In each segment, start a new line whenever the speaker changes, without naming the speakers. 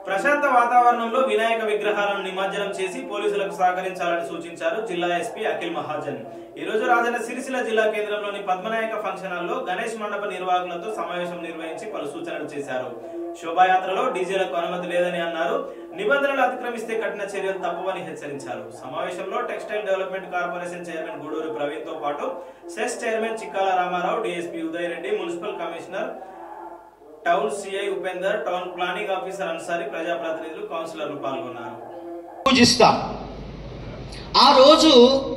ప్రశాంత వాతావరణంలో వినాయక విగ్రహాలను నిమజ్జనం చేసి పోలీసులకు సహకరించాలని సూచించారు జిల్లా ఎస్పీ అఖిల్ మహాజన్ ఈ రోజు రాజన్న సిరిసిల్ల జిల్లా కేంద్రంలోని పద్మనాయక ఫంక్షన్ హాల్లో గణేష్ మండప నిర్వాహకులతో సమావేశం నిర్వహించి పలు సూచనలు చేశారు శోభాయాత్రలో డీజేలకు అనుమతి లేదని అన్నారు నిబంధనలు అతిక్రమిస్తే కఠిన చర్యలు తప్పవని హెచ్చరించారు సమావేశంలో textile development corporation chairman Guduru Praveen తో పాటు CESS chairman Chikkala Ramarao DSP Uday Reddy municipal commissioner town CI Upender town planning officer Ansari ప్రజాప్రతినిధులు కౌన్సిలర్లు పాల్గొన్నారు
పూజిస్తాం ఆ రోజు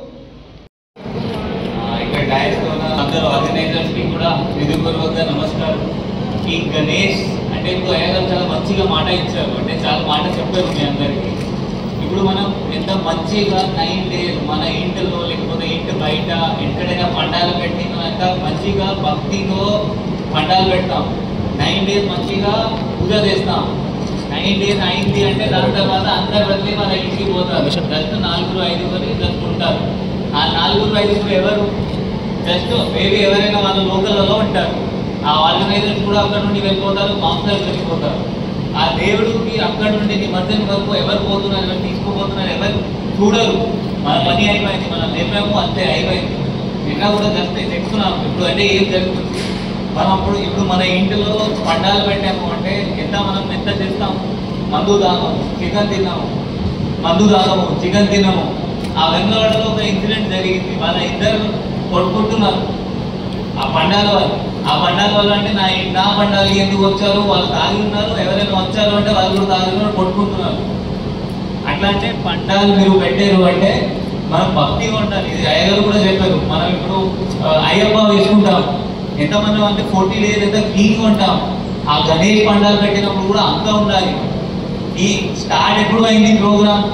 ఆ, ఇక్కడ డైస్ లో ఉన్న అందరూ ఆర్గనైజర్స్ కి కూడా హృదయపూర్వక నమస్కారం ఈ గణేష్ అంటే ఇప్పుడు అయ్య గారు చాలా మంచిగా మాట ఇచ్చారు అంటే చాలా మాట చెప్పారు మీ అందరికి ఇప్పుడు మనం ఎంత మంచిగా నైన్ డేస్ మన ఇంటిలో లేకపోతే ఇంటి బయట ఎక్కడైనా పండాలు పెట్టి మనం ఎంత మంచిగా భక్తితో పండాలు పెడతాం నైన్ డేస్ మంచిగా పూజ చేస్తాం నైన్ డేస్ అయింది అంటే దాని తర్వాత అందరు వెళ్ళి వాళ్ళ ఇంటికి పోతారు జస్ట్ నాలుగురు ఐదుగురు జస్ట్ ఉంటారు ఆ నాలుగురు ఐదుగురు ఎవరు జస్ట్ మేబీ ఎవరైనా వాళ్ళ లోకల్లో ఉంటారు ఆ ఆర్గనైజర్స్ కూడా అక్కడ నుండి వెళ్ళిపోతారు కౌన్సిలర్స్ వెళ్ళిపోతారు ఆ దేవుడికి అక్కడ నుండి నిమజ్జనం వరకు ఎవరు పోతున్నారు ఎవరు తీసుకుపోతున్నారు ఎవరు చూడరు మన పని అయిపోయింది మనం లేపాము అంతే అయిపోయింది నిన్న కూడా జస్ట్ చెప్తున్నాం ఇప్పుడు అంటే ఏం జరుగుతుంది మనం అప్పుడు ఇప్పుడు మన ఇంటిలో పండాలు పెట్టాము అంటే ఎంత మనం ఎంత చేస్తాం మందు తాగము చికెన్ తిన్నాము మందు తాగము చికెన్ తినము ఆ వెంగళవాడలో ఒక ఇన్సిడెంట్ జరిగింది వాళ్ళ ఇద్దరు కొట్టుకుంటున్నారు ఆ పండాల వాళ్ళు ఆ పండాల వాళ్ళు అంటే నా నా పండాలు ఎందుకు వచ్చారు వాళ్ళు తాగి ఉన్నారు ఎవరైనా వచ్చారు అంటే వాళ్ళు కూడా తాగి ఉన్నారు కొట్టుకుంటున్నారు అట్లా అంటే పండాలు మీరు పెట్టారు అంటే మనం భక్తిగా ఉండాలి ఇది అయ్యగారు కూడా చెప్పారు మనం ఇప్పుడు ఆ, అయ్యప్ప వేసుకుంటాం ఎంతమంది అంటే ఫోర్టీ డేస్ ఎంత క్లీన్ ఉంటాం ఆ గణేష్ పండాలు పెట్టినప్పుడు కూడా అంతా ఉండాలి ఈ స్టార్ట్ ఎప్పుడు అయింది ప్రోగ్రామ్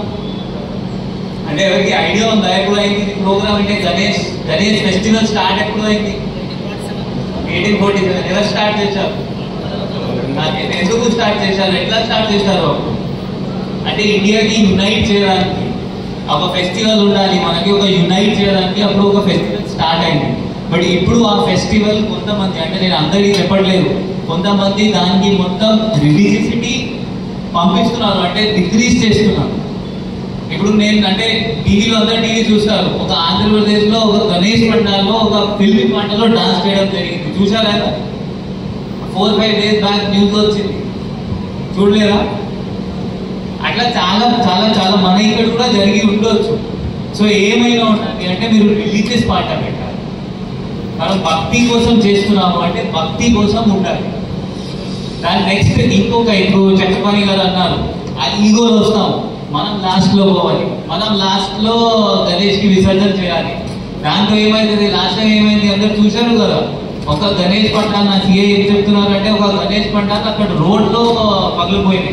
అంటే ఎవరికి ఐడియా ఉందా ఎప్పుడు అయింది ప్రోగ్రామ్ అంటే గణేష్ గణేష్ ఫెస్టివల్ స్టార్ట్ ఎప్పుడు అయింది ఎయిటీన్ ఫోర్టీ సెవెన్ ఎవరు స్టార్ట్ చేశారు నాకు ఎందుకు స్టార్ట్ చేశారు ఎట్లా స్టార్ట్ చేశారు అంటే ఇండియాకి యునైట్ చేయడానికి ఒక ఫెస్టివల్ ఉండాలి మనకి ఒక యునైట్ చేయడానికి అప్పుడు ఒక ఫెస్టివల్ స్టార్ట్ అయింది బట్ ఇప్పుడు ఆ ఫెస్టివల్ కొంతమంది అంటే నేను అందరికీ చెప్పట్లేదు కొంతమంది దానికి మొత్తం రిలీజిసిటీ పంపిస్తున్నారు అంటే డిక్రీజ్ చేస్తున్నారు ఇప్పుడు నేను అంటే టీవీలో అందరు టీవీ చూస్తారు ఒక ఆంధ్రప్రదేశ్ లో ఒక గణేష్ పండాల్లో ఒక ఫిల్మి పంటలో డాన్స్ చేయడం జరిగింది చూసారా four five days back news వచ్చింది చూడలేరా అట్లా చాలా చాలా చాలా మన ఇక్కడ కూడా జరిగి ఉండొచ్చు సో ఏమైనా ఉండాలి అంటే మీరు రిలీజియస్ పాట పెట్టాలి మనం భక్తి కోసం చేస్తున్నాము అంటే భక్తి కోసం ఉండాలి దాని నెక్స్ట్ ఇంకొక ఇప్పుడు చక్కపని గారు అన్నారు ఆ ఈగోలు వస్తాం మనం లాస్ట్ లో పోవాలి మనం లాస్ట్ లో గణేష్ కి విసర్జన చేయాలి దాంతో ఏమైంది లాస్ట్ టైం ఏమైంది అందరు చూశారు కదా ఒక గణేష్ పంట నా సీఏ ఏం చెప్తున్నారంటే ఒక గణేష్ పంట అక్కడ రోడ్ లో పగిలిపోయింది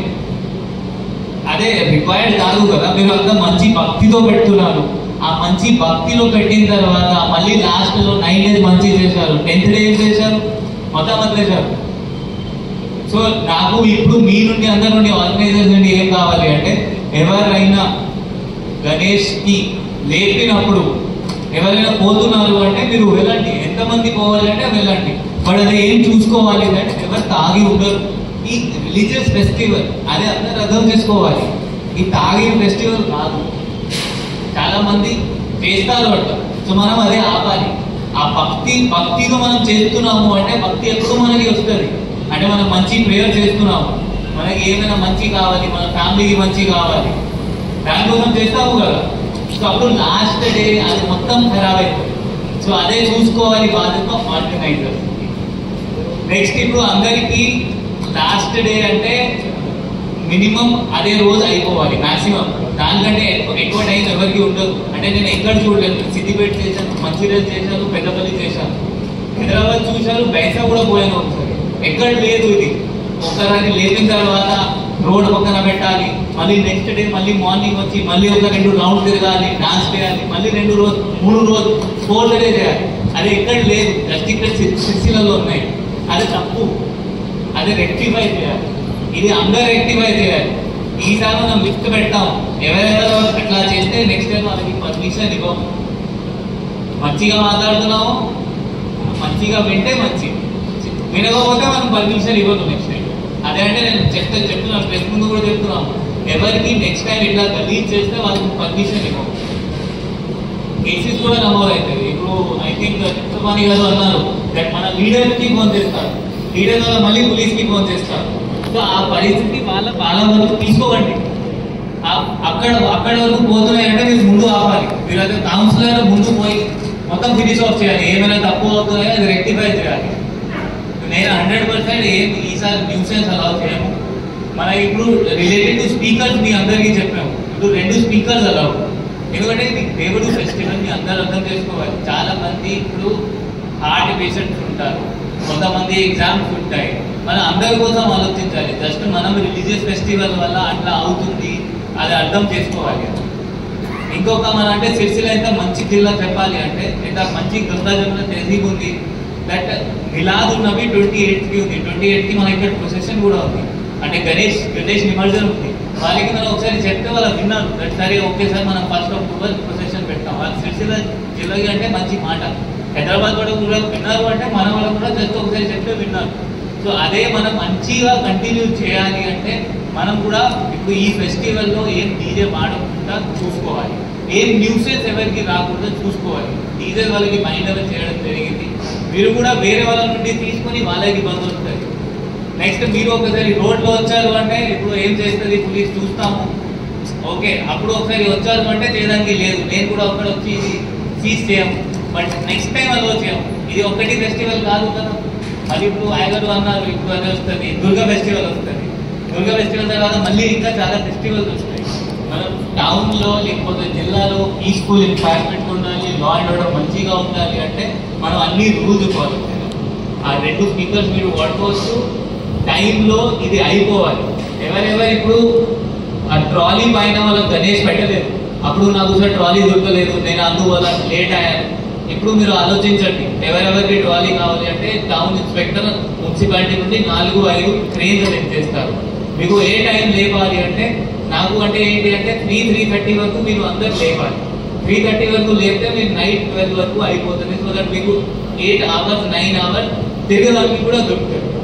అదే రిక్వైర్డ్ కాదు కదా మీరు అంతా మంచి భక్తితో పెడుతున్నారు ఆ మంచి భక్తిలో పెట్టిన తర్వాత మళ్ళీ లాస్ట్ లో నైన్ డేస్ మంచి చేశారు టెన్త్ డే ఏం చేశారు మొత్తం వదిలేశారు సో నాకు ఇప్పుడు మీ నుండి అందరి నుండి ఆర్గనైజర్స్ నుండి ఏం కావాలి అంటే ఎవరైనా గణేష్ కి లేపినప్పుడు ఎవరైనా పోతున్నారు అంటే మీరు వెళ్ళండి ఎంతమంది పోవాలి అంటే వెళ్ళండి బట్ అది ఏం చూసుకోవాలి అంటే ఎవరు తాగి ఉండరు ఈ రిలీజియస్ ఫెస్టివల్ అదే అందరు అర్థం చేసుకోవాలి ఈ తాగి ఫెస్టివల్ కాదు చాలా మంది చేస్తారు అట్లా సో మనం అదే ఆపాలి ఆ భక్తి భక్తిగా మనం చేస్తున్నాము అంటే భక్తి ఎప్పుడు మనకి వస్తుంది అంటే మనం మంచి ప్రేయర్ చేస్తున్నాము మనకి ఏమైనా మంచి కావాలి మన ఫ్యామిలీకి మంచి కావాలి దానికోసం చేస్తాము కదా సో అప్పుడు లాస్ట్ డే అది మొత్తం ఖరాబ్ అయిపోతుంది సో అదే చూసుకోవాలి బాధ్యత ఆర్గనైజర్ నెక్స్ట్ ఇప్పుడు అందరికీ లాస్ట్ డే అంటే మినిమం అదే రోజు అయిపోవాలి మాక్సిమం దానికంటే ఎక్కువ ఎక్కువ టైం ఎవరికి ఉండదు అంటే నేను ఎక్కడ చూడలేదు సిద్దిపేట చేశాను మంచిర్యాల చేశాను పెద్దపల్లి చేశాను హైదరాబాద్ చూశాను బైసా కూడా పోయాను ఒకసారి ఎక్కడ లేదు ఇది ఒక్కసారి లేపిన తర్వాత రోడ్ పక్కన పెట్టాలి మళ్ళీ నెక్స్ట్ డే మళ్ళీ మార్నింగ్ వచ్చి మళ్ళీ ఒక రెండు రౌండ్ తిరగాలి డాన్స్ చేయాలి మళ్ళీ రెండు రోజు మూడు రోజు ఫోర్త్ డే చేయాలి అది ఎక్కడ లేదు జస్ట్ ఇక్కడ సిరిసిలలో ఉన్నాయి అది తప్పు అది రెక్టిఫై చేయాలి ఇది అందరు రెక్టిఫై చేయాలి ఈసారి మనం లిఫ్ట్ పెట్టాం ఎవరెవరు అట్లా చేస్తే నెక్స్ట్ టైం వాళ్ళకి పర్మిషన్ ఇవ్వము మంచిగా మాట్లాడుతున్నాము మంచిగా వింటే మంచి వినకపోతే మనం పర్మిషన్ ఇవ్వను నెక్స్ట్ టైం అదే అంటే నేను చెప్తే చెప్తున్నాను ప్రెస్ ముందు కూడా చెప్తున్నాను ఎవరికి నెక్స్ట్ టైం ఇట్లా గలీజ్ చేస్తే వాళ్ళకి పర్మిషన్ ఇవ్వము కేసెస్ కూడా నమోదు అవుతుంది ఇప్పుడు ఐ థింక్ చిత్తపాణి గారు అన్నారు దట్ మన లీడర్ కి ఫోన్ చేస్తారు లీడర్ వల్ల మళ్ళీ పోలీస్ కి ఫోన్ చేస్తారు సో ఆ పరిస్థితి వాళ్ళ వాళ్ళ వరకు తీసుకోకండి ఆ- అక్కడ అక్కడ వరకు పోతున్నాయంటే మీరు ముందు ఆపాలి మీరు అయితే కౌన్సిలర్ ముందు పోయి మొత్తం ఫినిష్ ఆఫ్ చేయాలి ఏమైనా తప్పు అవుతున్నాయో అది రెక్టిఫై చేయాలి నేను హండ్రెడ్ పర్సెంట్ ఏం ఈసారి న్యూసెన్స్ అలా చేయము మన ఇప్పుడు రిలేటెడ్ టు స్పీకర్స్ మీ అందరికీ చెప్పాము ఇప్పుడు రెండు స్పీకర్స్ అలా ఎందుకంటే ఇది దేవుడు ఫెస్టివల్ మీ అందరూ అర్థం చేసుకోవాలి చాలా మంది ఇప్పుడు హార్ట్ పేషెంట్స్ ఉంటారు కొంతమంది ఎగ్జామ్స్ ఉంటాయి మనం అందరి కోసం ఆలోచించాలి జస్ట్ మనం రిలీజియస్ ఫెస్టివల్ వల్ల అట్లా అవుతుంది అది అర్థం చేసుకోవాలి ఇంకొక మన అంటే సిరిసిల్ల ఎంత మంచి జిల్లా చెప్పాలి అంటే ఎంత మంచి గంగా జమున తహజీబ్ ఉంది దట్ మిలాద్ ఉన్నవి ట్వంటీ ఎయిత్ కి ఉంది ట్వంటీ ఎయిత్ కి మన ఇక్కడ ప్రొసెషన్ కూడా ఉంది అంటే గణేష్ గణేష్ నిమజ్జనం ఉంది వాళ్ళకి మనం ఒకసారి చెప్తే వాళ్ళు విన్నారు దట్ సరే ఓకే సార్ మనం ఫస్ట్ అక్టోబర్ ప్రొసెషన్ పెడతాం వాళ్ళు సిరిసిల్ల జిల్లాకి అంటే మంచి మాట హైదరాబాద్ కూడా కూడా విన్నారు అంటే మన వాళ్ళు కూడా జస్ట్ ఒకసారి చెప్తే విన్నారు సో అదే మనం మంచిగా కంటిన్యూ చేయాలి అంటే మనం కూడా ఇప్పుడు ఈ ఫెస్టివల్లో ఏం డీజే వాడకుండా చూసుకోవాలి ఏం న్యూసెస్ ఎవరికి రాకుండా చూసుకోవాలి డీజే వాళ్ళకి మైండ్ ఓవర్ చేయడం జరిగింది మీరు కూడా వేరే వాళ్ళ నుండి తీసుకొని వాళ్ళకి బంద్ ఉంటుంది నెక్స్ట్ మీరు ఒకసారి రోడ్లో వచ్చారు అంటే ఇప్పుడు ఏం చేస్తుంది పోలీస్ చూస్తాము ఓకే అప్పుడు ఒకసారి వచ్చారు అంటే చేయడానికి లేదు నేను కూడా అక్కడ వచ్చి ఇది సీజ్ చేయము బట్ నెక్స్ట్ టైం అలో చేయము ఇది ఒకటి ఫెస్టివల్ కాదు కదా మళ్ళీ ఇప్పుడు ఆయగారు అన్నారు ఇప్పుడు అది వస్తుంది దుర్గా ఫెస్టివల్ వస్తుంది దుర్గా ఫెస్టివల్ తర్వాత మళ్ళీ ఇంకా చాలా ఫెస్టివల్స్ వస్తాయి మనం టౌన్ లో లేకపోతే జిల్లాలో పీస్ఫుల్ ఎన్వైరన్మెంట్ ఉండాలి లా అండ్ ఆర్డర్ మంచిగా ఉండాలి అంటే మనం అన్ని రూల్స్ ఫాలో చేయాలి ఆ రెండు స్పీకర్స్ మీరు వాడుకోవచ్చు టైంలో ఇది అయిపోవాలి ఎవరెవరు ఇప్పుడు ఆ ట్రాలీ పైన వాళ్ళకి గణేష్ పెట్టలేదు అప్పుడు నాకు సార్ ట్రాలీ దొరకలేదు నేను అందువల్ల లేట్ అయ్యాను ఇప్పుడు మీరు ఆలోచించండి ఎవరెవరికి ట్రాలీ కావాలి అంటే టౌన్ ఇన్స్పెక్టర్ మున్సిపాలిటీ నుండి నాలుగు ఐదు క్రేజ్ సెట్ చేస్తారు మీకు ఏ టైం లేవాలి అంటే నాకు అంటే ఏంటి అంటే త్రీ త్రీ థర్టీ వరకు మీరు అందరు లేవాలి త్రీ థర్టీ వరకు లేపితే మీరు నైట్ ట్వెల్వ్ వరకు అయిపోతుంది సో దట్ మీకు ఎయిట్ అవర్స్ నైన్ అవర్స్ తిరగడానికి కూడా దొరుకుతుంది